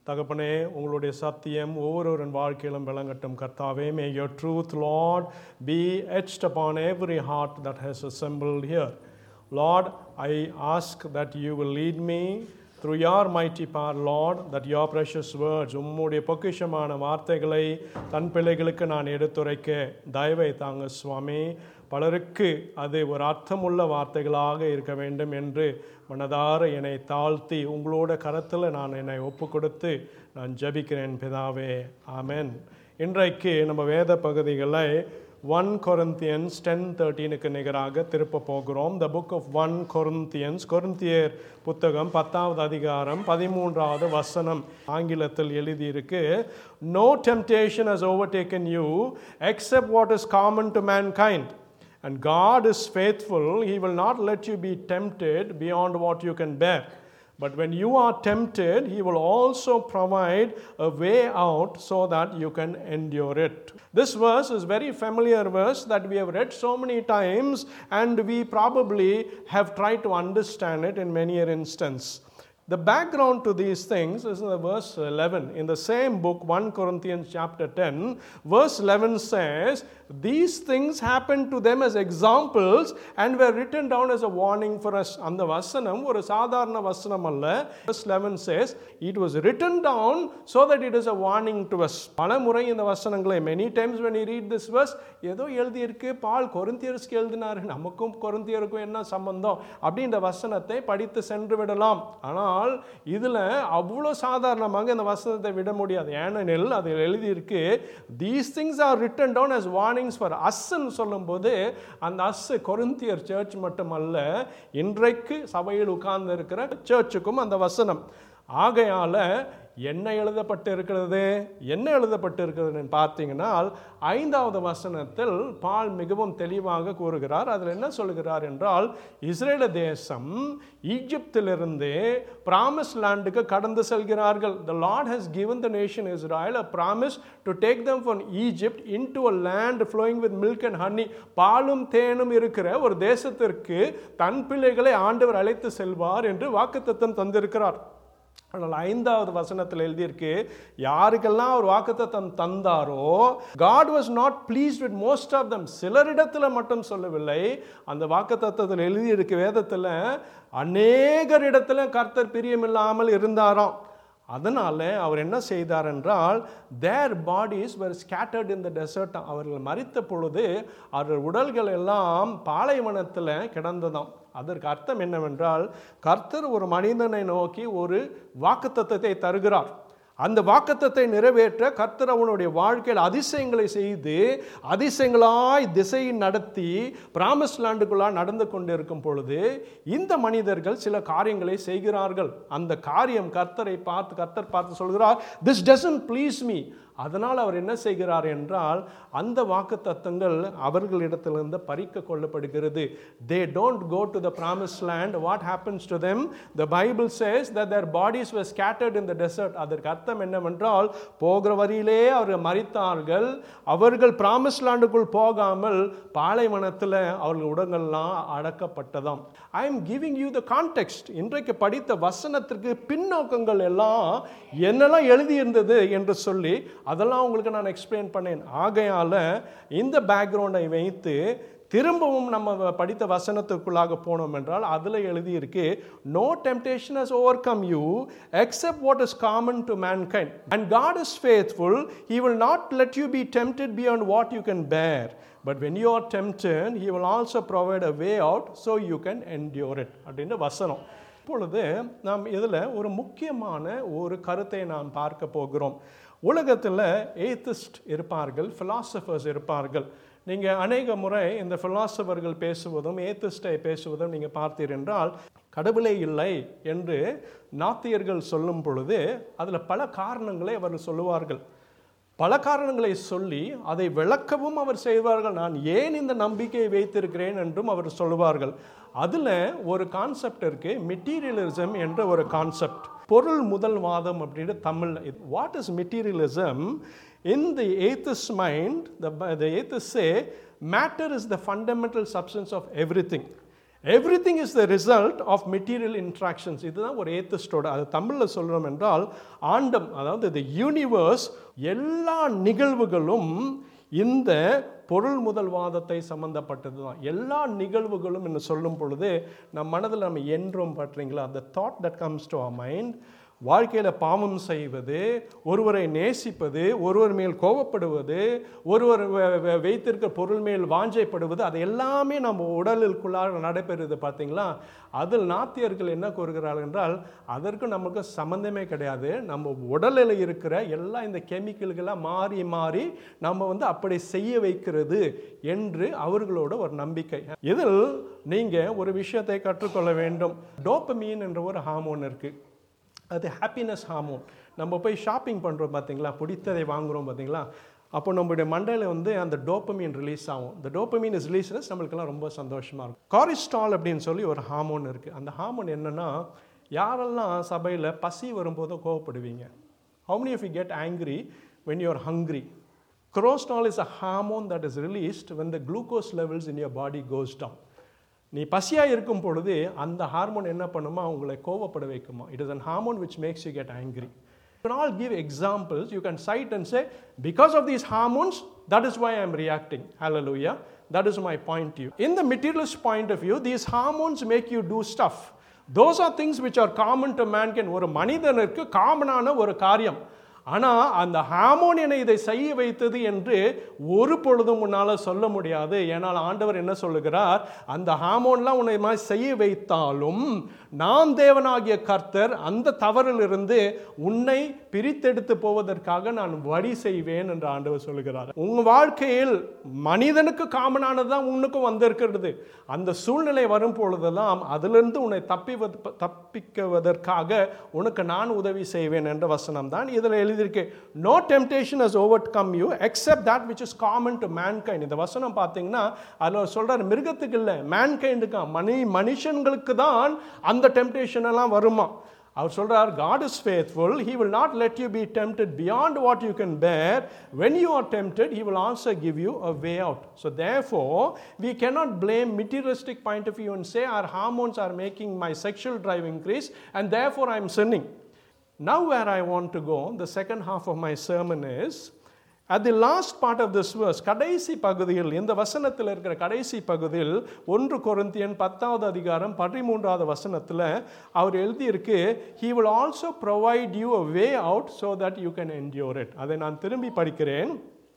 தகப்பனே உங்களுடைய சத்தியம் ஒவ்வொருவரின் வாழ்க்கையிலும் விளங்கட்டும் கர்த்தாவே மே your truth lord be etched upon every heart that has assembled here lord i ask that you will lead me through your mighty power lord that your precious words உம்முடைய பொக்கிஷமான வார்த்தைகளை தன் பிள்ளைகளுக்கு நான் எடுத்துரைக்க தயவை தாங்க சுவாமி பலருக்கு அது ஒரு அர்த்தமுள்ள வார்த்தைகளாக இருக்க வேண்டும் என்று மனதார என்னை தாழ்த்தி உங்களோட கரத்தில் நான் என்னை ஒப்பு கொடுத்து நான் ஜெபிக்கிறேன் பிதாவே ஆமென் இன்றைக்கு நம்ம வேத பகுதிகளை ஒன் கொரிந்தியன்ஸ் டென் தேர்ட்டீனுக்கு நிகராக திருப்ப போகிறோம் the book of one Corinthians கொரிந்தியர் புத்தகம் பத்தாவது அதிகாரம் பதிமூன்றாவது வசனம் ஆங்கிலத்தில் எழுதியிருக்கு no temptation has overtaken you except what is common to mankind and God is faithful. He will not let you be tempted beyond what you can bear. But when you are tempted, He will also provide a way out so that you can endure it. This verse is very familiar verse that we have read so many times and we probably have tried to understand it in many an instance. The background to these things is in the verse 11. In the same book, 1 Corinthians chapter 10, verse 11 says, These things happened to them as examples and were written down as a warning for us. அந்த வசனம் ஒரு சாதாரண வசனம் அல்ல verse 11 says, It was written down so that it is a warning to us. பல முறை இந்த வசனங்களை many times when you read this verse, ஏதோ எழுதியிருக்கு பால் கொரிந்தியர்ஸ்க்கு எழுதினாரு நமக்கும் கொரிந்தியருக்கும் என்ன சம்பந்தம் அப்படி இந்த வசனத்தை படித்து சென்று விடலாம் ஆனால் இதில் அவ்வளோ சாதாரணமாக இந்த வசனத்தை விட முடியாது ஏனெனில் அதில் எழுதியிருக்கு these things are written down as warnings for அஸ்ன்னு சொல்லும்போது அந்த அஸ் கொரிந்தியர் சர்ச் மட்டுமல்ல இன்றைக்கு சபையில் உட்கார்ந்து இருக்கிற சர்ச்சுக்கும் அந்த வசனம் ஆகையால என்ன எழுதப்பட்டு இருக்கிறது என்ன எழுதப்பட்டு இருக்கிறதுன்னு பார்த்தீங்கன்னா ஐந்தாவது வசனத்தில் பால் மிகவும் தெளிவாக கூறுகிறார் அதில் என்ன சொல்கிறார் என்றால் இஸ்ரேல தேசம் ஈஜிப்திலிருந்து பிராமிஸ் லேண்டுக்கு கடந்து செல்கிறார்கள் the lord has given the nation Israel a promise to take them from Egypt into a land flowing with milk and honey பாலும் தேனும் இருக்கிற ஒரு தேசத்திற்கு தன் பிள்ளைகளை ஆண்டவர் அழைத்து செல்வார் என்று வாக்குத்தத்தம் தந்திருக்கிறார் ஆனால் ஐந்தாவது வசனத்தில் எழுதியிருக்கு யாருக்கெல்லாம் ஒரு வாக்குத்தத்தம் தந்தாரோ God was not pleased with most of them சிலரிடத்தில் மட்டும் சொல்லவில்லை அந்த வாக்குத்தத்தத்தில் எழுதியிருக்கு வேதத்தில் அநேகரிடத்தில் கர்த்தர் பிரியமில்லாமல் இருந்தாராம் அதனால் அவர் என்ன செய்தார் என்றால் their bodies were scattered in the desert அவர்கள் மறித்த பொழுது அவர்கள் உடல்கள் எல்லாம் பாலைவனத்தில் கிடந்ததாம் அதற்கு அர்த்தம் என்னவென்றால் கர்த்தர் ஒரு மனிதனை நோக்கி ஒரு வாக்குத்தத்தத்தை தருகிறார் அந்த வாக்குத்தத்தை நிறைவேற்ற கர்த்தர் அவனுடைய வாழ்க்கையில் அதிசயங்களை செய்து அதிசயங்களாய் திசையை நடத்தி பிராமிஸ் லேண்டுக்குள்ளாக நடந்து கொண்டிருக்கும் பொழுது இந்த மனிதர்கள் சில காரியங்களை செய்கிறார்கள் அந்த காரியம் கர்த்தரை பார்த்து கர்த்தர் பார்த்து சொல்கிறார் திஸ் டசன்ட் ப்ளீஸ் மீ அதனால் அவர் என்ன செய்கிறார் என்றால் அந்த வாக்கு தத்தங்கள் அவர்களிடத்திலிருந்து பறிக்க கொள்ளப்படுகிறது they don't go to the promise land what happens to them the Bible says that their bodies were scattered in the desert அதற்கு அர்த்தம் என்னவென்றால் போகிற வரியிலே அவர்கள் மறித்தார்கள் அவர்கள் பிராமிஸ் லேண்டுக்குள் போகாமல் பாலைவனத்தில் அவர்கள் உடங்கள்லாம் அடக்கப்பட்டதாம் I am giving you the context இன்றைக்கு படித்த வசனத்திற்கு பின்னோக்கங்கள் எல்லாம் என்னெல்லாம் எழுதியிருந்தது என்று சொல்லி அதெல்லாம் உங்களுக்கு நான் எக்ஸ்பிளைன் பண்ணேன் ஆகையால் இந்த பேக்ரவுண்டை வைத்து திரும்பவும் நம்ம படித்த வசனத்துக்குள்ளாக போனோம் என்றால் அதில் எழுதியிருக்கு no temptation has overcome you except what is common to mankind and God is faithful he will not let you be tempted beyond what you can bear but when you are tempted he will also provide a way out so you can endure it அப்படின்னு வசனம் இப்பொழுது நாம் இதில் ஒரு முக்கியமான ஒரு கருத்தை நாம் பார்க்க போகிறோம் உலகத்தில் ஏத்திஸ்ட் இருப்பார்கள் ஃபிலாசபர்ஸ் இருப்பார்கள் நீங்கள் அநேக முறை இந்த ஃபிலாசபர்கள் பேசுவதும் ஏத்திஸ்டை பேசுவதும் நீங்கள் பார்த்தீர் என்றால் கடவுளே இல்லை என்று நாத்தியர்கள் சொல்லும் பொழுது அதில் பல காரணங்களை அவர்கள் சொல்லுவார்கள் பல காரணங்களை சொல்லி அதை விளக்கவும் அவர் செய்வார்கள் நான் ஏன் இந்த நம்பிக்கையை வைத்திருக்கிறேன் என்றும் அவர் சொல்லுவார்கள் அதில் ஒரு கான்செப்ட் இருக்கு மெட்டீரியலிசம் என்ற ஒரு கான்செப்ட் பொருள் முதல் வாதம் அப்படின்னு Tamil what is materialism in the atheist mind the atheists say matter is the fundamental substance of every thing everything is the result of material interactions இதுதான் ஒரு ஏத்தஸ்டோட அது தமிழில் சொல்கிறோம் என்றால் ஆண்டம் அதாவது இந்த யூனிவர்ஸ் எல்லா நிகழ்வுகளும் இந்த பொருள் முதல்வாதத்தை சம்பந்தப்பட்டது தான் எல்லா நிகழ்வுகளும் என்று சொல்லும் பொழுது நம் மனதில் நம்ம என்றும் பற்றீங்களா அந்த thought that comes to a mind வாழ்க்கையில் பாவம் செய்வது ஒருவரை நேசிப்பது ஒருவர் மேல் கோபப்படுவது ஒருவர் வ- வ- வைத்திருக்க பொருள் மேல் வாஞ்சைப்படுவது அது எல்லாமே நம்ம உடலுக்குள்ளாக நடைபெறுது பார்த்தீங்களா அதில் நாத்தியர்கள் என்ன கூறுகிறார்கள் என்றால் அதற்கு நமக்கு சம்மந்தமே கிடையாது நம்ம உடலில் இருக்கிற எல்லா இந்த கெமிக்கல்களாக மாறி மாறி நம்ம வந்து அப்படி செய்ய வைக்கிறது என்று அவர்களோட ஒரு நம்பிக்கை இதில் நீங்கள் ஒரு விஷயத்தை கற்றுக்கொள்ள வேண்டும் டோப்பமீன் என்ற ஒரு ஹார்மோன் இருக்குது அது ஹாப்பினஸ் ஹார்மோன் நம்ம போய் ஷாப்பிங் பண்ணுறோம் பார்த்தீங்களா பிடித்ததை வாங்குறோம் பார்த்தீங்களா அப்போ நம்மளுடைய மண்டையில் வந்து அந்த டோப்பமீன் ரிலீஸ் ஆகும் இந்த டோப்பமீன் இஸ் ரிலீஸ்னஸ் நம்மளுக்கெல்லாம் ரொம்ப சந்தோஷமாக இருக்கும் காரிஸ்டால் அப்படின்னு சொல்லி ஒரு ஹார்மோன் இருக்குது அந்த ஹார்மோன் என்னென்னா யாரெல்லாம் சபையில் பசி வரும்போதோ கோவப்படுவீங்க how many of you get angry when you're hungry cortisol is a hormone that is released when the glucose levels in your body goes down நீ பசியாக இருக்கும் பொழுது அந்த ஹார்மோன் என்ன பண்ணுமா உங்களை கோவப்பட வைக்குமா it is an hormone which makes you get angry you can all give examples you can cite and say because of these hormones that is why i am reacting hallelujah that is my point to you in the materialist point of view these hormones make you do stuff those are things which are common to mankind ஒரு மனிதனுக்கு காமனான ஒரு காரியம் ஆனால் அந்த hormone என்னை இதை செய்ய வைத்தது என்று ஒரு பொழுதும் உன்னால் சொல்ல முடியாது ஏனால் ஆண்டவர் என்ன சொல்லுகிறார் அந்த ஹார்மோன்லாம் உன்னை இது மாதிரி செய்ய வைத்தாலும் நான் தேவனாகிய கர்த்தர் அந்த தவறிலிருந்து உன்னை பிரித்தெடுத்து போவதற்காக நான் வழி செய்வேன் என்று ஆண்டவர் சொல்லுகிறார் உங்கள் வாழ்க்கையில் மனிதனுக்கு காமனானது தான் உன்னுக்கும் வந்திருக்கிறது அந்த சூழ்நிலை வரும் பொழுதெல்லாம் அதிலிருந்து உன்னை தப்பி தப்பிக்குவதற்காக உனக்கு நான் உதவி செய்வேன் என்ற வசனம் தான் இதில் எழுதியிருக்கு no temptation has overcome you except that which is common to mankind இந்த வசனம் பார்த்தீங்கன்னா அதில் சொல்றாரு மிருகத்துக்கு இல்லை மேன்கைண்டுக்கா மனி மனுஷங்களுக்கு தான் அந்த டெம்டேஷன் எல்லாம் வருமா அவர் சொல்றார் God is faithful he will not let you be tempted beyond what you can bear when you are tempted he will also give you a way out so therefore we cannot blame materialistic point of view and say our hormones are making my sexual drive increase and therefore I am sinning now where I want to go the second half of my sermon is at the last part of this verse கடைசி பகுதியில் இந்த வசனத்தில் இருக்கிற கடைசி பகுதியில் ஒன்று Corinthian பத்தாவது அதிகாரம் பதிமூன்றாவது வசனத்தில் அவர் எழுதியிருக்கு he will also provide you a way out so that you can endure it அதை நான் திரும்பி படிக்கிறேன்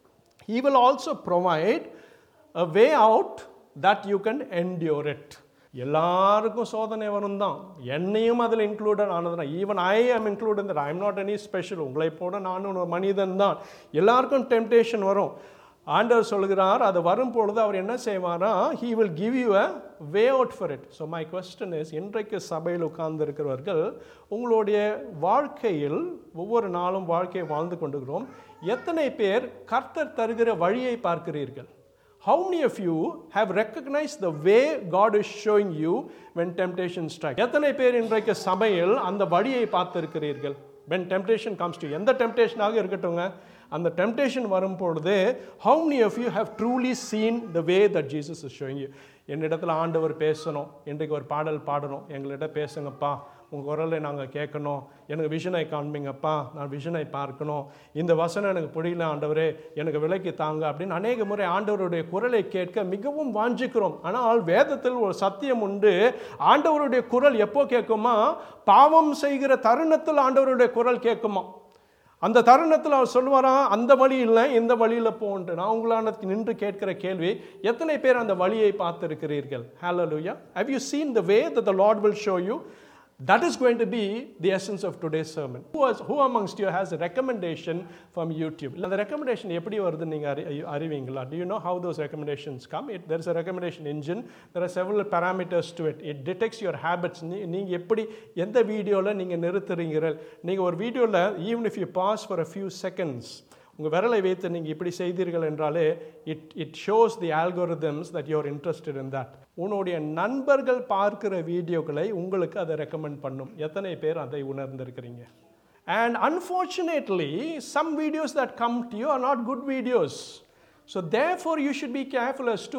he will also provide a way out that you can endure it எல்லாருக்கும் சோதனை வரும் தான் என்னையும் அதில் இன்க்ளூடட் ஆனது even I am included that I am not any special உங்களை போட நானும் ஒரு மனிதன் தான் எல்லாருக்கும் டெம்டேஷன் வரும் ஆண்டவர் சொல்கிறார் அது வரும் பொழுது அவர் என்ன செய்வாரா he will give you a way out for it so my question is இன்றைக்கு சபையில் உட்கார்ந்து இருக்கிறவர்கள் உங்களுடைய வாழ்க்கையில் ஒவ்வொரு நாளும் வாழ்க்கையை வாழ்ந்து கொண்டிருக்கிறோம் எத்தனை பேர் கர்த்தர் தருகிற வழியை பார்க்கிறீர்கள் How many of you have recognized the way God is showing you when temptation strikes? எத்தனை பேர் இன்றைக்கு சபையில் அந்த வழியை பார்த்திருக்கிறீர்கள் when temptation comes to you எந்த டெம்டேஷனாக இருக்கட்டுங்க அந்த டெம்டேஷன் வரும் பொழுது how many of you have truly seen the way that Jesus is showing you என்னிடத்தில் ஆண்டவர் பேசணும் இன்றைக்கு ஒரு பாடல் பாடணும் எங்கள்கிட்ட பேசுங்கப்பா உங்கள் குரலை நாங்கள் கேட்கணும் எனக்கு விஷனை காண்பீங்கப்பா நான் விஷனை பார்க்கணும் இந்த வசனம் எனக்கு புரியல ஆண்டவரே எனக்கு விலைக்கு தாங்க அப்படின்னு அநேக முறை ஆண்டவருடைய குரலை கேட்க மிகவும் வாஞ்சிக்கிறோம் ஆனால் வேதத்தில் ஒரு சத்தியம் உண்டு ஆண்டவருடைய குரல் எப்போ கேட்குமா பாவம் செய்கிற தருணத்தில் ஆண்டவருடைய குரல் கேட்குமா அந்த தருணத்தில் அவர் சொல்லுவாராம் அந்த வழி இல்லை இந்த வழியில் போன்ட்டு நான் உங்களான நின்று கேட்கிற கேள்வி எத்தனை பேர் அந்த வழியை பார்த்திருக்கிறீர்கள் ஹalleluya have you seen the way that the lord will show you that is going to be the essence of today's sermon who, has, who amongst you has a recommendation from youtube அந்த recommendation எப்படி வருது நீங்க அறி அறிவீங்களா do you know how those recommendations come it, there is a recommendation engine there are several parameters to it it detects your habits நீ நீங்க எப்படி எந்த வீடியோவில் நீங்க நிறுத்துறீங்க நீங்க ஒரு வீடியோவில் even if you pause for a few seconds உங்கள் விரலை வைத்து நீங்கள் இப்படி செய்தீர்கள் என்றாலே it it shows the algorithms that you're interested in that உன்னுடைய நண்பர்கள் பார்க்கிற வீடியோக்களை உங்களுக்கு அதை ரெக்கமெண்ட் பண்ணும் எத்தனை பேர் அதை உணர்ந்திருக்கிறீங்க and unfortunately some videos that come to you are not good videos so therefore you should be careful as to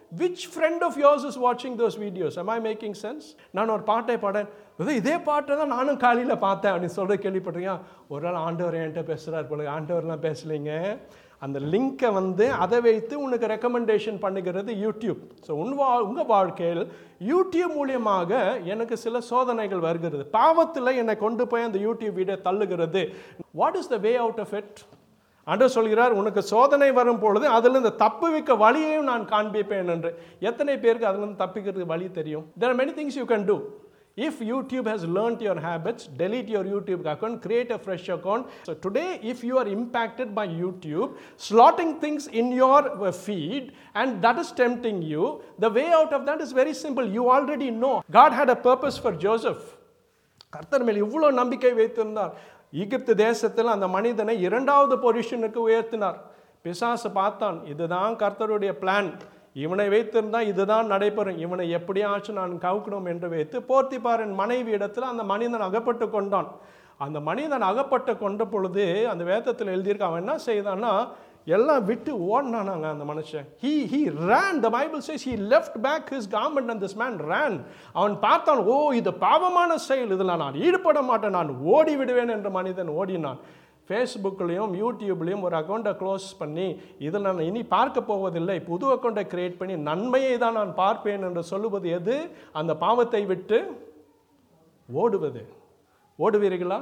which friend of yours is watching those videos am i making sense நான் ஒரு பாட்டை பாடேன் "இது இதே பாட்டை தான் நானும் காலையில் பார்த்தேன் அப்படின்னு சொல்கிற கேள்விப்பட்டிருக்கீங்க ஒரு நாள் ஆண்டவர் என்கிட்ட பேசுகிறார் போல ஆண்டவர்லாம் பேசலைங்க அந்த லிங்கை வந்து அதை வைத்து உனக்கு ரெக்கமெண்டேஷன் பண்ணுகிறது யூடியூப் ஸோ உன் வா உங்கள் வாழ்க்கையில் யூடியூப் மூலியமாக எனக்கு சில சோதனைகள் வருகிறது பாவத்தில் என்னை கொண்டு போய் அந்த யூடியூப் வீடியோ தள்ளுகிறது what is the way out of it ஆண்டவர் சொல்கிறார் உனக்கு சோதனை வரும் பொழுது அதிலிருந்து தப்புவிக்க வழியையும் நான் காண்பிப்பேன் என்று எத்தனை பேருக்கு அதிலிருந்து தப்பிக்கிறதுக்கு வழி தெரியும் there are many things you can do if youtube has learnt your habits delete your youtube account create a fresh account so today if you are impacted by youtube slotting things in your uh, feed and that is tempting you the way out of that is very simple you already know god had a purpose for joseph கர்த்தர் மேல் இவ்வளோ நம்பிக்கை வைத்திருந்தார் ஈகிப்து தேசத்தில் அந்த மனிதனை இரண்டாவது பொசிஷனுக்கு உயர்த்தினார் பிசாசு பார்த்தான் இதுதான் கர்த்தருடைய பிளான் இவனை வைத்திருந்தா இதுதான் நடைபெறும் இவனை எப்படியாச்சும் நான் கவுக்கணும் என்று வைத்து போர்த்திப்பாரின் மனைவி இடத்துல அந்த மனிதன் அகப்பட்டு கொண்டான் அந்த மனிதன் அகப்பட்டு கொண்ட பொழுது அந்த வேதத்தில் எழுதியிருக்க அவன் என்ன செய்தான்னா எல்லாம் விட்டு ஓடினானாங்க அந்த மனுஷன் he he ran the Bible says he left back his garment and this man ran அவன் பார்த்தான் ஓ இது பாவமான செயல் இதில் நான் ஈடுபட மாட்டேன் நான் ஓடி விடுவேன் என்ற மனிதன் ஓடினான் ஃபேஸ்புக்லேயும் யூடியூப்லேயும் ஒரு அக்கௌண்ட்டை க்ளோஸ் பண்ணி இதில் நான் இனி பார்க்க போவதில்லை புது அக்கௌண்ட்டை கிரியேட் பண்ணி நன்மையை தான் நான் பார்ப்பேன் என்று சொல்லுவது எது அந்த பாவத்தை விட்டு ஓடுவது ஓடுவீர்களா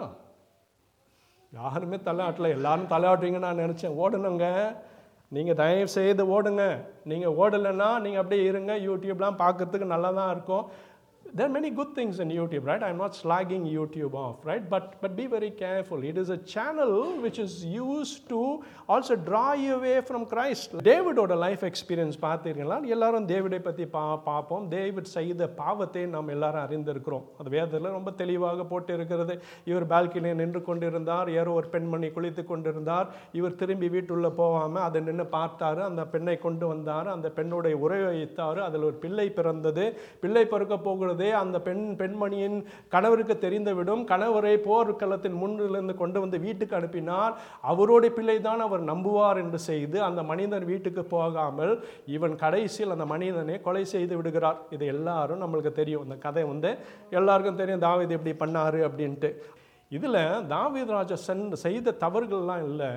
யாருமே தலையாட்டல எல்லாரும் தலையாட்டுவீங்கன்னு நான் நினச்சேன் ஓடணுங்க நீங்கள் தயவு செய்து ஓடுங்க நீங்கள் ஓடலைன்னா நீங்கள் அப்படியே இருங்க யூடியூப்லாம் பார்க்கறதுக்கு நல்லா தான் இருக்கும் there are many good things in youtube right i'm not slagging youtube off right but but be very careful it is a channel which is used to also draw you away from christ டேவிடோட life experience பார்த்தீங்கன்னா எல்லாரும் டேவிடை பற்றி பா பார்ப்போம் David செய்த பாவத்தை நாம் எல்லாரும் அறிந்திருக்கிறோம் அது வேதத்தில் ரொம்ப தெளிவாக போட்டு இருக்கிறது இவர் பால்கனியில் நின்று கொண்டிருந்தார் யாரோ ஒரு பெண்மணி குளித்து கொண்டிருந்தார் இவர் திரும்பி வீட்டுள்ள போகாமல் அதை நின்று பார்த்தாரு அந்த பெண்ணை கொண்டு வந்தார் அந்த பெண்ணுடைய உறவை வைத்தார் அதில் ஒரு பிள்ளை பிறந்தது பிள்ளை பிறக்க போகிறது அந்த பெண் பெண்மணியின் கணவருக்கு தெரிந்துவிடும் கணவரை போர்க்களத்தின் முன்னிலிருந்து கொண்டு வந்து வீட்டுக்கு அனுப்பினார் அவருடைய பிள்ளை தான் அவர் நம்புவார் என்று செய்து அந்த மனிதன் வீட்டுக்கு போகாமல் இவன் கடைசியில் அந்த மனிதனை கொலை செய்து விடுகிறார் இது எல்லாரும் நம்மளுக்கு தெரியும் இந்த கதை வந்து எல்லாருக்கும் தெரியும் தாவீது எப்படி பண்ணாரு அப்படின்ட்டு இதில் தாவீது ராஜா சென் செய்த தவறுகள்லாம் இல்லை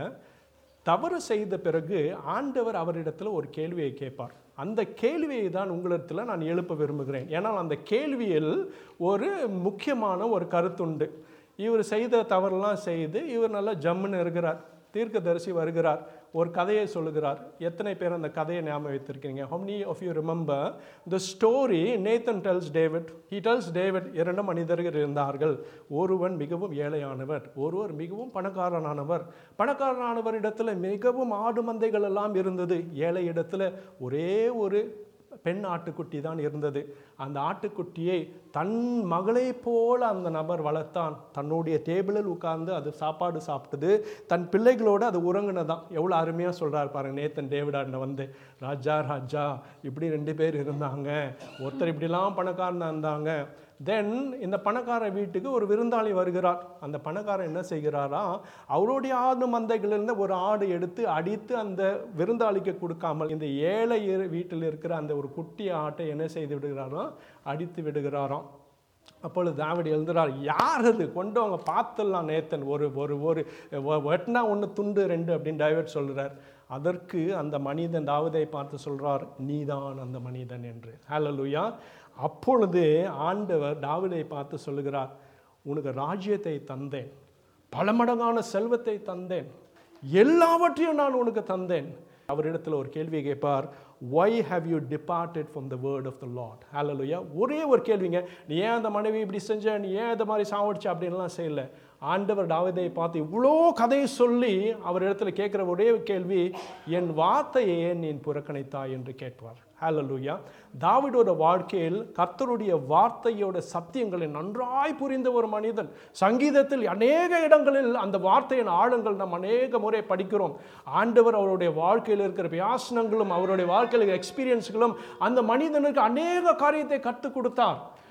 தவறு செய்த பிறகு ஆண்டவர் அவரிடத்தில் ஒரு கேள்வியை கேட்பார் அந்த கேள்வியை தான் உங்களிடத்தில் நான் எழுப்ப விரும்புகிறேன் ஏன்னால் அந்த கேள்வியில் ஒரு முக்கியமான ஒரு கருத்துண்டு இவர் செய்த தவறெல்லாம் செய்து இவர் நல்லா ஜம்முன்னு இருக்கிறார் தீர்க்கதரிசி வருகிறார் ஒரு கதையை சொல்லுகிறார் எத்தனை பேர் அந்த கதையை ஞாபகம் வைத்திருக்கீங்க how many of you remember the story Nathan tells David he tells David இரண்டு மனிதர்கள் இருந்தார்கள் ஒருவன் மிகவும் ஏழையானவர் ஒருவர் மிகவும் பணக்காரனானவர் பணக்காரனானவர் இடத்துல மிகவும் ஆடு மந்தைகள் எல்லாம் இருந்தது ஏழை இடத்துல ஒரே ஒரு பெண் ஆட்டுக்குட்டி தான் இருந்தது அந்த ஆட்டுக்குட்டியை தன் மகளைப் போல அந்த நபர் வளர்த்தான் தன்னுடைய டேபிளில் உட்கார்ந்து அது சாப்பாடு சாப்பிட்டது தன் பிள்ளைகளோடு அது உறங்குனதான் எவ்வளோ அருமையாக சொல்கிறார் பாருங்க நேத்தன் டேவிடாண்ட வந்து ராஜா ராஜா இப்படி ரெண்டு பேர் இருந்தாங்க ஒருத்தர் இப்படிலாம் பணக்காரனா இருந்தாங்க தென் இந்த பணக்கார வீட்டுக்கு ஒரு விருந்தாளி வருகிறார் அந்த பணக்காரன் என்ன செய்கிறாரா அவருடைய ஆடு மந்தைகளிலிருந்து ஒரு ஆடு எடுத்து அடித்து அந்த விருந்தாளிக்கு கொடுக்காமல் இந்த ஏழை இரு- வீட்டில் இருக்கிற அந்த ஒரு குட்டி ஆட்டை என்ன செய்து விடுகிறாரோ அடித்து விடுகிறாராம் அப்பொழுது தாவடி எழுதுறார் யார் அது கொண்டு அவங்க பார்த்துடலாம் நேத்தன் ஒரு ஒரு ஒரு வ- வெட்டினா ஒன்று துண்டு ரெண்டு அப்படின்னு டைவர்ட் சொல்கிறார் அதற்கு அந்த மனிதன் தாவதை பார்த்து சொல்றார் நீதான் அந்த மனிதன் என்று ஹalleluya அப்பொழுது ஆண்டவர் தாவீதை பார்த்து சொல்லுகிறார் உனக்கு ராஜ்யத்தை தந்தேன் பல மடங்கான செல்வத்தை தந்தேன் எல்லாவற்றையும் நான் உனக்கு தந்தேன் அவரிடத்தில் ஒரு கேள்வி கேட்பார் why have you departed from the word of the lord hallelujah ஒரே ஒரு கேள்விங்க நீ ஏன் அந்த மனைவி இப்படி செஞ்ச நீ ஏன் இந்த மாதிரி சாவடிச்ச அப்படின்லாம் செய்யல ஆண்டவர் தாவீதை பார்த்து இவ்வளோ கதையை சொல்லி அவர் இடத்துல கேட்குற ஒரே கேள்வி என் வார்த்தையை ஏன் நீ புறக்கணித்தாய் என்று கேட்பார் ஹalleluya தாவீதோட வாழ்க்கையில் கர்த்தருடைய வார்த்தையோட சத்தியங்களை நன்றாய் புரிந்த ஒரு மனிதன் சங்கீதத்தில் அநேக இடங்களில் அந்த வார்த்தையின் ஆழங்கள் நாம் அநேக முறை படிக்கிறோம் ஆண்டவர் அவருடைய வாழ்க்கையில் இருக்கிற வியாசனங்களும் அவருடைய வாழ்க்கையில் எக்ஸ்பீரியன்ஸ்களும் அந்த மனிதனுக்கு அநேக காரியத்தை கற்றுக் கொடுத்தார்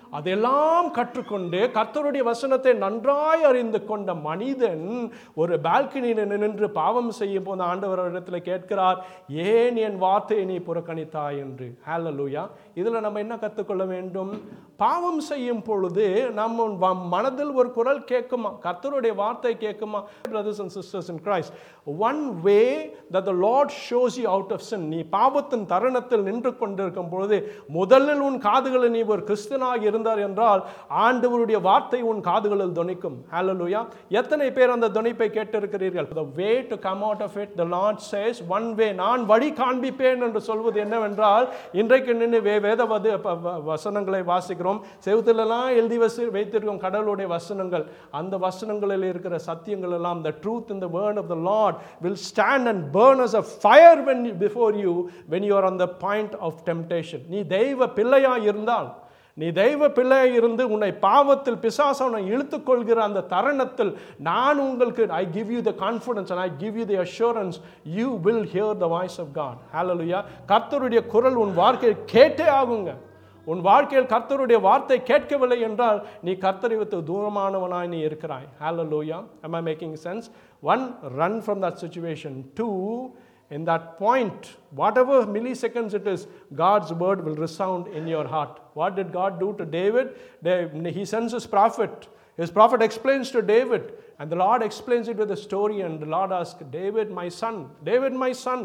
அதெல்லாம் கற்றுக்கொண்டு கர்த்தருடைய வசனத்தை நன்றாய் அறிந்து கொண்ட மனிதன் ஒரு பால்கனியில் நின்று பாவம் செய்யும் போது ஆண்டவர் இடத்துல கேட்கிறார் ஏன் என் வார்த்தையை நீ புறக்கணித்தாய் என்று ஹalleluya இதில் நம்ம என்ன கற்றுக்கொள்ள வேண்டும் பாவம் செய்யும் பொழுது நம்ம வ- மனதில் ஒரு குரல் கேட்குமா கர்த்தருடைய வார்த்தை கேட்குமா brothers and sisters in Christ one way that the Lord shows you out of sin நீ பாவத்தின் தருணத்தில் நின்று கொண்டிருக்கும் பொழுது முதலில் உன் காதுகளில் நீ ஒரு கிறிஸ்தனாக இருந்தார் என்றால் ஆண்டவருடைய வார்த்தை உன் காதுகளில் துணிக்கும் ஹalleluya எத்தனை பேர் அந்த துணிப்பை கேட்டிருக்கிறீர்கள் the way to come out of it the Lord says one way நான் வழி காண்பிப்பேன் என்று சொல்வது என்னவென்றால் இன்றைக்கு நின்று வே வேதவது ப- வ- வசனங்களை வாசிக்கிறோம் செவுத்திலெல்லாம் எழுதி வசி வைத்திருக்கும் கடவுளுடைய வசனங்கள் அந்த வசனங்களில் இருக்கிற சத்தியங்கள் எல்லாம் the truth in the word of the Lord will stand and burn as a fire when you, before you when you are on the point of temptation நீ தெய்வ பிள்ளையா இருந்தால் நீ தெய்வ பிள்ளையா இருந்து உன்னை பாவத்தில் பிசாச உன்னை இழுத்துக் கொள்கிற அந்த தருணத்தில் நான் உங்களுக்கு I give you the confidence and I give you the assurance you will hear the voice of God ஹalleluya கர்த்தருடைய குரல் உன் வாழ்க்கையில் கேட்டே ஆகுங்க உன் வாழ்க்கையில் கர்த்தருடைய வார்த்தை கேட்கவில்லை என்றால் நீ கர்த்தரை விட்டு தூரமானவனாய் நீ இருக்கிறாய் ஹalleluya am i making sense one run from that situation two in that point whatever milliseconds it is god's word will resound in your heart what did god do to david They- he sends his prophet his prophet explains to david and the lord explains it with a story and the lord asks david my son david my son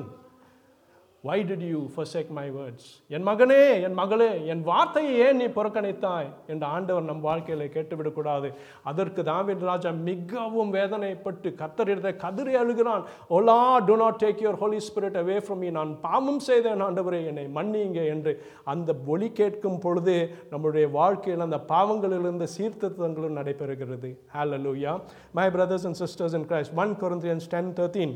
why did you forsake my words என் மகனே என் மகளே என் வார்த்தையை ஏன் நீ புறக்கணித்தாய் என்று ஆண்டவர் நம் வாழ்க்கையில கேட்டுவிடக்கூடாது அதற்கு தாவீது ராஜா மிகவும் வேதனைப்பட்டு கத்தரிடத்தை கதறி அழுகிறான் Ola do not take your holy spirit away from me நான் பாவம் செய்தேன் ஆண்டவரே என்னை மன்னிங்க என்று அந்த ஒலி கேட்கும் பொழுது நம்முடைய வாழ்க்கையில் அந்த பாவங்களிலிருந்து சீர்திருத்தங்களும் நடைபெறுகிறது hallelujah my brothers and sisters in christ 1 corinthians 10 13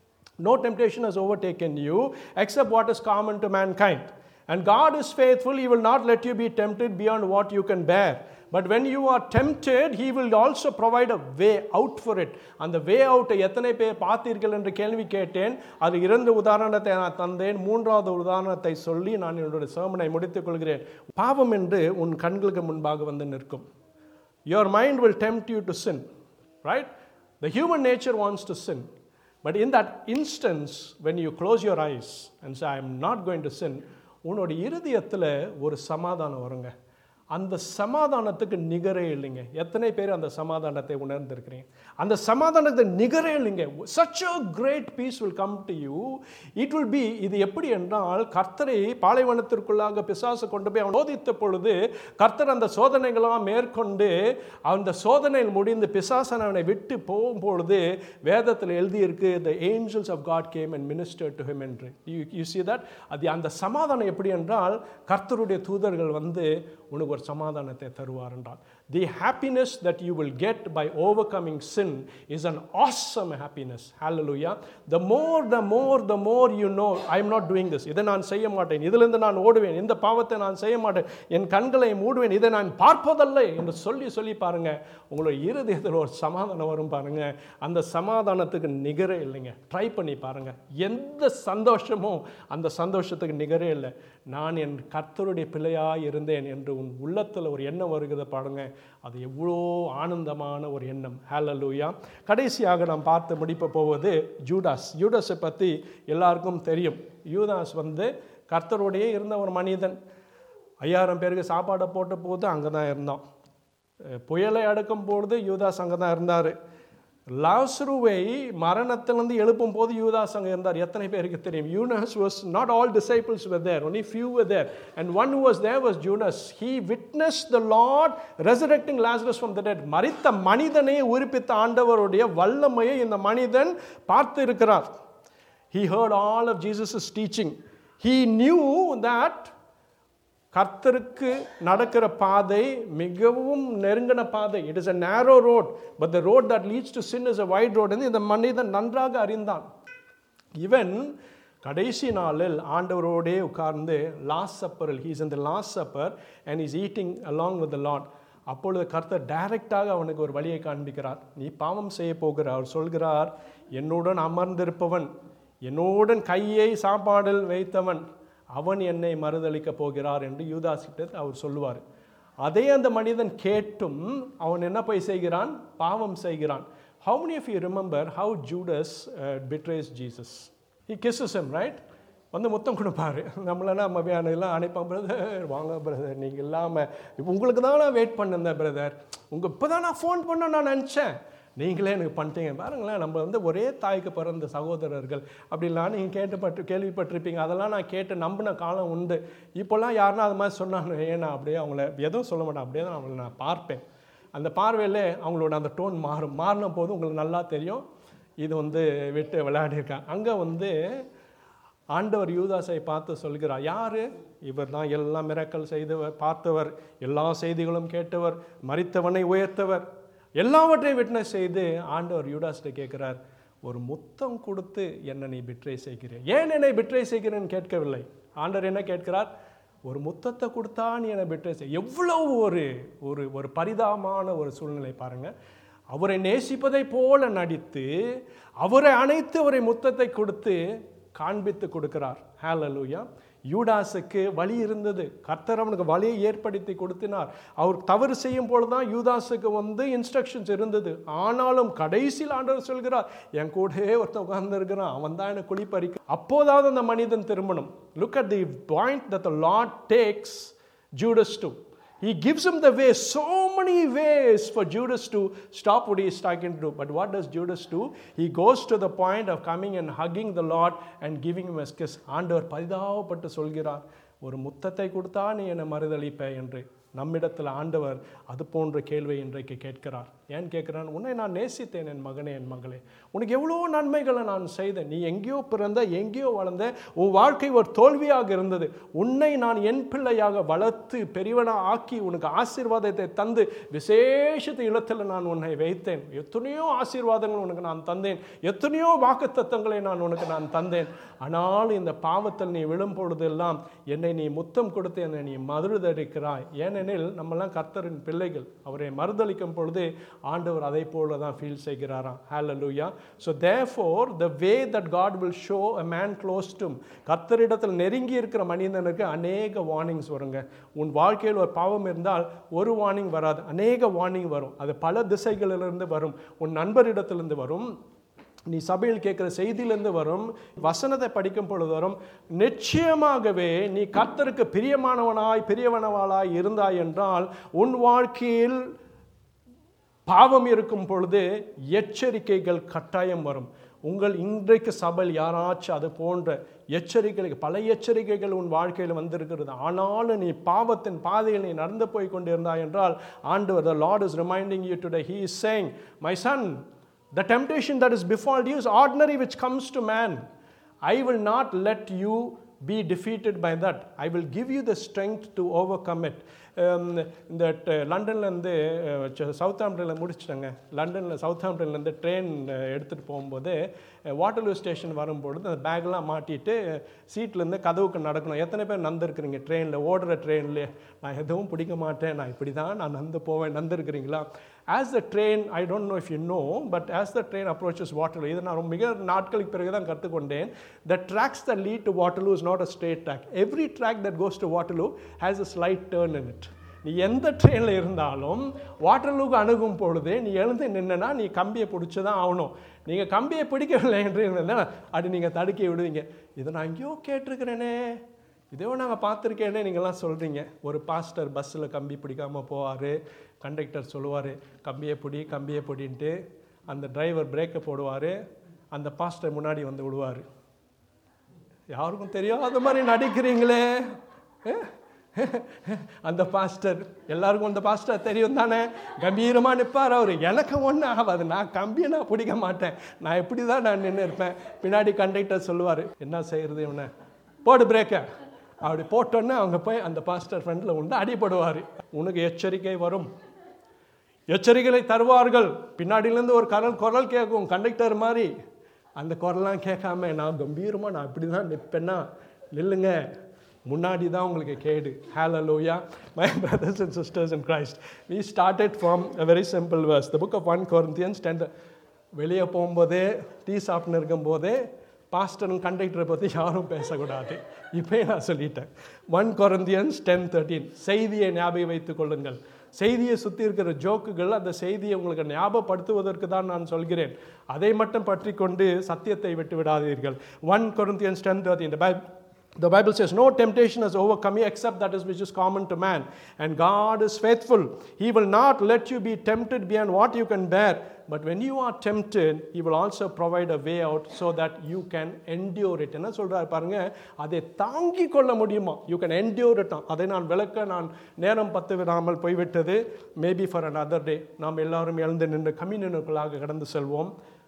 no temptation has overtaken you except what is common to mankind. And God is faithful, He will not let you be tempted beyond what you can bear. But when you are tempted, He will also provide a way out for it. அந்த வே அவுட்டை எத்தனை பேர் பார்த்தீர்கள் என்று கேள்வி கேட்டேன் அது இரண்டு உதாரணத்தை நான் தந்தேன் மூன்றாவது உதாரணத்தை சொல்லி நான் என்னுடைய சேமனை முடித்துக் கொள்கிறேன் பாவம் என்று உன் கண்களுக்கு முன்பாக வந்து நிற்கும் your mind will tempt you to sin, right? The human nature wants to sin. But in that instance, when you close your eyes and say, I am not going to sin, உன்னோட இருதயத்தில் ஒரு சமாதானம் வருங்க அந்த சமாதானத்துக்கு நிகரே இல்லைங்க எத்தனை பேர் அந்த சமாதானத்தை உணர்ந்திருக்கிறீங்க அந்த சமாதானத்தை நிகரே இல்லைங்க such a great peace will come to you it will be இது எப்படி என்றால் கர்த்தரை பாலைவனத்திற்குள்ளாக பிசாசு கொண்டு போய் அவன் சோதித்த பொழுது கர்த்தர் அந்த சோதனைகளெல்லாம் மேற்கொண்டு அந்த சோதனையில் முடிந்து பிசாசன் அவனை விட்டு போகும்பொழுது வேதத்தில் எழுதியிருக்கு the angels of God came and ministered to him என்று you, you see that அது அந்த சமாதானம் எப்படி என்றால் கர்த்தருடைய தூதர்கள் வந்து உனக்கு ஒரு சமாதானத்தை தருவார் என்றால் the happiness that you will get by overcoming sin is an awesome happiness ஹalleluya the more the more the more you know i am not doing this இதை நான் செய்ய மாட்டேன் இதிலிருந்து நான் ஓடுவேன் இந்த பாவத்தை நான் செய்ய மாட்டேன் என் கண்களை மூடுவேன் இதை நான் பார்ப்பதில்லை என்று சொல்லி சொல்லி பாருங்க உங்களுடைய இருதயத்தில் ஒரு சமாதானம் வரும் பாருங்க அந்த சமாதானத்துக்கு நிகரே இல்லைங்க ட்ரை பண்ணி பாருங்க எந்த சந்தோஷமும் அந்த சந்தோஷத்துக்கு நிகரே இல்லை நான் என் கர்த்தருடைய பிள்ளையாய் இருந்தேன் என்று உன் உள்ளத்தில் ஒரு எண்ணம் வருகிறத பாருங்க அது எவ்வளோ ஆனந்தமான ஒரு எண்ணம் ஹalleluya கடைசியாக நாம் பார்த்து முடிப்ப போவது ஜூடாஸ் ஜூடாஸை பற்றி எல்லாருக்கும் தெரியும் யூதாஸ் வந்து கர்த்தருடைய இருந்த ஒரு மனிதன் ஐயாயிரம் பேருக்கு சாப்பாடை போட்ட போது அங்கே தான் இருந்தான் அஹ் புயலை அடக்கும் பொழுது யூதாஸ் அங்கே தான் இருந்தார் லாசுருவை மரணத்திலிருந்து எழுப்பும் போது யூதாஸ் அங்கே இருந்தார் எத்தனை பேருக்கு தெரியும் யூனஸ் was not all disciples were there only few were there and one who was there was Judas he witnessed the Lord resurrecting Lazarus from the dead மரித்த மனிதனை உயிர்ப்பித்த ஆண்டவருடைய வல்லமையை இந்த மனிதன் பார்த்து இருக்கிறார் he heard all of Jesus' teaching he knew that கர்த்தருக்கு நடக்கிற பாதை மிகவும் நெருங்கின பாதை it is a narrow road but the road that leads to sin is a wide road என்று இந்த மனிதன் நன்றாக அறிந்தான் இவன் கடைசி நாளில் ஆண்டவரோடே உட்கார்ந்து லாஸ்ட் சப்பரில் ஹீஸ் இந்த last supper and is eating along with the lord அப்பொழுது கர்த்தர் டைரக்டாக அவனுக்கு ஒரு வழியை காண்பிக்கிறார் நீ பாவம் செய்ய போகிறார் அவர் சொல்கிறார் என்னுடன் அமர்ந்திருப்பவன் என்னுடன் கையை சாப்பாடில் வைத்தவன் அவன் என்னை மறுதளிக்க போகிறார் என்று யூதாஸ் கிட்ட அவர் சொல்லுவார் அதே அந்த மனிதன் கேட்டும் அவன் என்ன போய் செய்கிறான் பாவம் செய்கிறான் how many of you remember how judas uh, betrays jesus he kisses him right வந்து முத்தம் கொடுப்பாரு நம்மளனா மதியானம் எல்லாம் அனுப்பான் பிரதர் வாங்க பிரதர் நீங்கள் இல்லாமல் இப்போ உங்களுக்கு தான் நான் வெயிட் பண்ணிருந்தேன் பிரதர் உங்கள் இப்போ தான் நான் ஃபோன் பண்ண நான் நினச்சேன் நீங்களே எனக்கு பண்ணிட்டீங்க பாருங்களேன் நம்ம வந்து ஒரே தாய்க்கு பிறந்த சகோதரர்கள் அப்படிலாம் நீங்கள் கேட்டுப்பட்டு கேள்விப்பட்டிருப்பீங்க அதெல்லாம் நான் கேட்டு நம்பின காலம் உண்டு இப்போல்லாம் யாருன்னா அது மாதிரி சொன்னாங்க ஏன் நான் அப்படியே அவங்கள எதுவும் சொல்ல மாட்டேன் அப்படியே தான் அவங்கள நான் பார்ப்பேன் அந்த பார்வையில் அவங்களோட அந்த டோன் மாறும் மாறின போது உங்களுக்கு நல்லா தெரியும் இது வந்து விட்டு விளையாடிருக்காங்க அங்கே வந்து ஆண்டவர் யூதாஸை பார்த்து சொல்கிறார் யார் இவர் தான் எல்லா மிரக்கல் செய்தவர் பார்த்தவர் எல்லா செய்திகளும் கேட்டவர் மரித்தவனை உயர்த்தவர் எல்லாவற்றையும் விட்னஸ் செய்து ஆண்டவர் யூதாஸ்கிட்ட கேட்கிறார் ஒரு முத்தம் கொடுத்து என்னை நீ பிட்ரை செய்கிறேன் ஏன் என்னை பிட்ரை செய்கிறேன்னு கேட்கவில்லை ஆண்டவர் என்ன கேட்கிறார் ஒரு முத்தத்தை கொடுத்தா நீ என்னை பிட்ரை செய் எவ்வளவு ஒரு ஒரு ஒரு பரிதாபமான ஒரு சூழ்நிலை பாருங்க அவரை நேசிப்பதை போல நடித்து அவரை அணைத்து அவரை முத்தத்தை கொடுத்து காண்பித்து கொடுக்கிறார் ஹalleluya யூடாஸுக்கு வழி இருந்தது கர்த்தர் அவனுக்கு வழியை ஏற்படுத்தி கொடுத்தினார் அவர் தவறு செய்யும் பொழுது தான் யூதாஸுக்கு வந்து இன்ஸ்ட்ரக்ஷன்ஸ் இருந்தது ஆனாலும் கடைசியில் ஆண்டவர் சொல்கிறார் என் கூடவே ஒருத்தன் உட்கார்ந்துருக்கிறான் அவன் தான் எனக்கு குளிப்பறிக்க அப்போதாவது அந்த மனிதன் திரும்பணும் look at the point that the lord takes Judas to He gives him the way, so many ways for Judas to stop what he is trying to do. But what does Judas do? He goes to the point of coming and hugging the Lord and giving him a kiss. ஆண்டவர் பரிதாபப்பட்டு சொல்கிறார் ஒரு முத்தத்தை கொடுத்தா நீ என்னை மறுதளிப்ப என்று நம்மிடத்தில் ஆண்டவர் அது போன்ற கேள்வி இன்றைக்கு கேட்கிறார் ஏன் கேட்கிறான் உன்னை நான் நேசித்தேன் என் மகனே என் மகளே உனக்கு எவ்வளோ நன்மைகளை நான் செய்தேன் நீ எங்கேயோ பிறந்த எங்கேயோ வளர்ந்த உன் வாழ்க்கை ஒரு தோல்வியாக இருந்தது உன்னை நான் என் பிள்ளையாக வளர்த்து பெரியவனாக ஆக்கி உனக்கு ஆசீர்வாதத்தை தந்து விசேஷத்து இடத்துல நான் உன்னை வைத்தேன் எத்தனையோ ஆசீர்வாதங்கள் உனக்கு நான் தந்தேன் எத்தனையோ வாக்குத்தத்தங்களை நான் உனக்கு நான் தந்தேன் ஆனால் இந்த பாவத்தில் நீ விழும் பொழுதெல்லாம் என்னை நீ முத்தம் கொடுத்து என்னை நீ மறுதளிக்கிறாய் ஏனெனில் நம்மெல்லாம் கர்த்தரின் பிள்ளைகள் அவரை மறுதளிக்கும் பொழுது ஆண்டவர் அதை போல தான் ஃபீல் செய்கிறாராம் ஹalleluya so therefore the way that god will show a man close to him கர்த்தரிடத்தில் நெருங்கி இருக்கிற மனிதனுக்கு அநேக வார்னிங்ஸ் வருங்க உன் வாழ்க்கையில் ஒரு பாவம் இருந்தால் ஒரு வார்னிங் வராது அநேக வார்னிங் வரும் அது பல திசைகளிலிருந்து வரும் உன் நண்பரிடத்திலிருந்து வரும் நீ சபையில் கேட்குற செய்தியிலேருந்து வரும் வசனத்தை படிக்கும் பொழுது வரும் நிச்சயமாகவே நீ கர்த்தருக்கு பிரியமானவனாய் பிரியவனவாளாய் இருந்தாய் என்றால் உன் வாழ்க்கையில் பாவம் இருக்கும் பொழுது எச்சரிக்கைகள் கட்டாயம் வரும் உங்கள் இன்றைக்கு சபையில் யாராச்சும் அது போன்ற எச்சரிக்கைகள் பல எச்சரிக்கைகள் உன் வாழ்க்கையில் வந்திருக்கிறது ஆனாலும் நீ பாவத்தின் பாதையில் நீ நடந்து போய் கொண்டிருந்தாய் என்றால் ஆண்டவர் the lord is reminding you today he is saying my son The temptation that is before you is ordinary, which comes to man. I will not let you be defeated by that. I will give you the strength to overcome it. இந்த லண்டன்லேருந்து south ஆம்டனில் முடிச்சிட்டாங்க லண்டனில் south ஆம்டன்லேருந்து train எடுத்துகிட்டு போகும்போது Waterloo station வரும்பொழுது அந்த பேக்லாம் மாட்டிட்டு சீட்லேருந்து கதவுக்கு நடக்கணும் எத்தனை பேர் நந்திருக்கிறீங்க ட்ரெயினில் ஓடுற ட்ரெயின்லேயே நான் எதுவும் பிடிக்க மாட்டேன் நான் இப்படி தான் நான் நந்து போவேன் நந்திருக்கிறீங்களா as the train I don't know if you know but as the train approaches Waterloo இது நான் மிக நாட்களுக்கு பிறகு தான் கற்றுக்கொண்டேன் the tracks the lead to Waterloo is not a straight track every track that goes to Waterloo has a slight turn in it நீ எந்த ட்ரெயினில் இருந்தாலும் வாட்டர்லூக்கு அணுகும் பொழுது நீ எழுந்து நின்னா நீ கம்பியை பிடிச்சி தான் ஆகணும் நீங்கள் கம்பியை பிடிக்கவில்லை என்று இருந்தால் அது நீங்கள் தடுக்கி விடுவீங்க இதை நான் எங்கேயோ கேட்டிருக்கிறேனே இதோ நாங்கள் பார்த்துருக்கேனே நீங்கள்லாம் சொல்கிறீங்க ஒரு பாஸ்டர் பஸ்ஸில் கம்பி பிடிக்காமல் போவார் கண்டக்டர் சொல்லுவார் கம்பியை பிடி கம்பியை பிடின்ட்டு அந்த டிரைவர் பிரேக்கை போடுவார் அந்த பாஸ்டர் முன்னாடி வந்து விடுவார் யாருக்கும் தெரியாத மாதிரி நடிக்கிறீங்களே அந்த பாஸ்டர் எல்லாருக்கும் அந்த பாஸ்டர் தெரியும் தானே கம்பீரமாக நிற்பார் அவர் எனக்கு ஒன்றும் ஆகாது நான் கம்பியை நான் பிடிக்க மாட்டேன் நான் இப்படி தான் நான் நின்று இருப்பேன் பின்னாடி கண்டக்டர் சொல்லுவார் என்ன செய்கிறது இவனை போடு பிரேக்கை அப்படி போட்டோன்னே அவங்க போய் அந்த பாஸ்டர் ஃப்ரெண்டில் உண்டு அடிபடுவார் உனக்கு எச்சரிக்கை வரும் எச்சரிக்கைகளை தருவார்கள் பின்னாடியிலேருந்து ஒரு கரல் குரல் கேட்கும் கண்டக்டர் மாதிரி அந்த குரல்லாம் கேட்காம நான் கம்பீரமாக நான் இப்படி தான் நிற்பேன்னா நில்லுங்க முன்னாடி தான் உங்களுக்கு கேடு ஹalleluya my brothers and sisters in christ we started from a very simple verse the book of 1 corinthians 10 வெளியே போகும்போதே டீ சாப்பிட்னு இருக்கும்போதே பாஸ்டரும் கண்டக்டரை பற்றி யாரும் பேசக்கூடாது இப்போயே நான் சொல்லிட்டேன் ஒன் கொரந்தியன்ஸ் டென் தேர்ட்டீன் செய்தியை ஞாபகம் வைத்துக் கொள்ளுங்கள் செய்தியை சுற்றி இருக்கிற ஜோக்குகள் அந்த செய்தியை உங்களுக்கு ஞாபகப்படுத்துவதற்கு தான் நான் சொல்கிறேன் அதை மட்டும் பற்றி கொண்டு சத்தியத்தை விட்டு விடாதீர்கள் one Corinthians ten thirteen The Bible says, No temptation has overcome you except that is which is common to man. And God is faithful. He will not let you be tempted beyond what you can bear. But when you are tempted, He will also provide a way out so that you can endure it. என்ன சொல்றாரு பாருங்க அதை தாங்கி கொள்ள முடியுமா you can endure it அதை நான் விளக்க நான் நேரம் பத்து விடாமல் போய்விட்டது maybe for another day நாம் எல்லாரும் எழுந்து நின்று கம்யூனியனுக்குள்ளாக கடந்து செல்வோம்